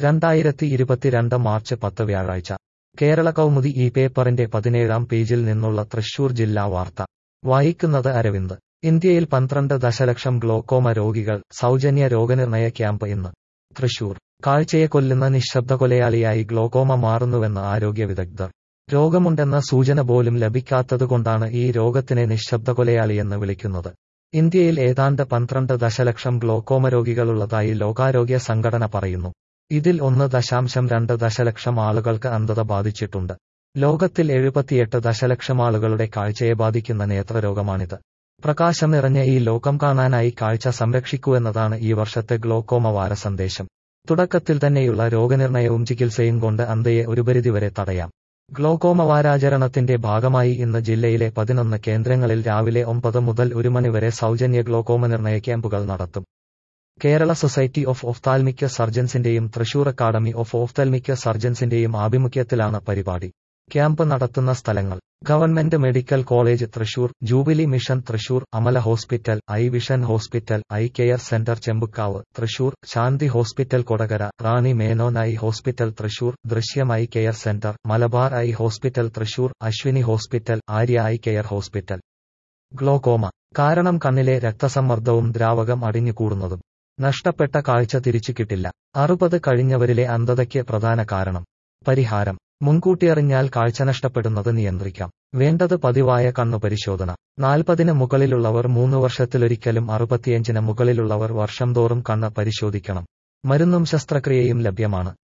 രണ്ടായിരത്തി ഇരുപത്തിരണ്ട് മാർച്ച് പത്ത് വ്യാഴാഴ്ച കേരള കൗമുദി ഈ പേപ്പറിന്റെ പതിനേഴാം പേജിൽ നിന്നുള്ള തൃശൂർ ജില്ലാ വാർത്ത വായിക്കുന്നത് അരവിന്ദ് ഇന്ത്യയിൽ പന്ത്രണ്ട് ദശലക്ഷം ഗ്ലോക്കോമ രോഗികൾ സൗജന്യ രോഗനിർണയ ക്യാമ്പ് ഇന്ന് തൃശൂർ കാഴ്ചയെ കൊല്ലുന്ന നിശബ്ദ കൊലയാളിയായി ഗ്ലോക്കോമ മാറുന്നുവെന്ന് ആരോഗ്യ വിദഗ്ധർ രോഗമുണ്ടെന്ന സൂചന പോലും ലഭിക്കാത്തതുകൊണ്ടാണ് ഈ രോഗത്തിനെ നിശബ്ദ കൊലയാളിയെന്ന് വിളിക്കുന്നത് ഇന്ത്യയിൽ ഏതാണ്ട് പന്ത്രണ്ട് ദശലക്ഷം ഗ്ലോക്കോമ രോഗികളുള്ളതായി ലോകാരോഗ്യ സംഘടന പറയുന്നു ഇതിൽ ഒന്ന് ദശാംശം രണ്ട് ദശലക്ഷം ആളുകൾക്ക് അന്ധത ബാധിച്ചിട്ടുണ്ട് ലോകത്തിൽ എഴുപത്തിയെട്ട് ദശലക്ഷം ആളുകളുടെ കാഴ്ചയെ ബാധിക്കുന്ന നേത്രരോഗമാണിത് പ്രകാശം നിറഞ്ഞ ഈ ലോകം കാണാനായി കാഴ്ച സംരക്ഷിക്കുവെന്നതാണ് ഈ വർഷത്തെ ഗ്ലോക്കോമ വാര സന്ദേശം തുടക്കത്തിൽ തന്നെയുള്ള രോഗനിർണയവും ചികിത്സയും കൊണ്ട് അന്ധയെ ഒരു പരിധിവരെ തടയാം ഗ്ലോക്കോമ വാരാചരണത്തിന്റെ ഭാഗമായി ഇന്ന് ജില്ലയിലെ പതിനൊന്ന് കേന്ദ്രങ്ങളിൽ രാവിലെ ഒമ്പത് മുതൽ ഒരു മണിവരെ സൗജന്യ ഗ്ലോക്കോമ നിർണയ ക്യാമ്പുകൾ നടത്തും കേരള സൊസൈറ്റി ഓഫ് ഓഫ്താൽമിക് സർജൻസിന്റെയും തൃശൂർ അക്കാദമി ഓഫ് ഓഫ്താൽമിക് സർജൻസിന്റെയും ആഭിമുഖ്യത്തിലാണ് പരിപാടി ക്യാമ്പ് നടത്തുന്ന സ്ഥലങ്ങൾ government medical college Thrissur jubilee mission Thrissur Amala hospital eye vision hospital eye care centre Chembukkavu Thrissur Shanti hospital Kodakara Rani Menon eye hospital Thrissur Drishyam eye care centre Malabar eye hospital Thrissur Ashwini hospital Arya eye care hospital glaucoma കാരണം കണ്ണിലെ രക്തസമ്മർദ്ദവും ദ്രാവകം അടിഞ്ഞുകൂടുന്നതും നഷ്ടപ്പെട്ട കാഴ്ച തിരിച്ചു കിട്ടില്ല അറുപത് കഴിഞ്ഞവരിലെ അന്ധതയ്ക്ക് പ്രധാന കാരണം പരിഹാരം മുൻകൂട്ടിയറിഞ്ഞാൽ കാഴ്ച നഷ്ടപ്പെടുന്നത് നിയന്ത്രിക്കാം വേണ്ടത് പതിവായ കണ്ണു പരിശോധന നാൽപ്പതിന് മുകളിലുള്ളവർ മൂന്ന് വർഷത്തിലൊരിക്കലും അറുപത്തിയഞ്ചിന് മുകളിലുള്ളവർ വർഷം തോറും കണ്ണ് പരിശോധിക്കണം മരുന്നും ശസ്ത്രക്രിയയും ലഭ്യമാണ്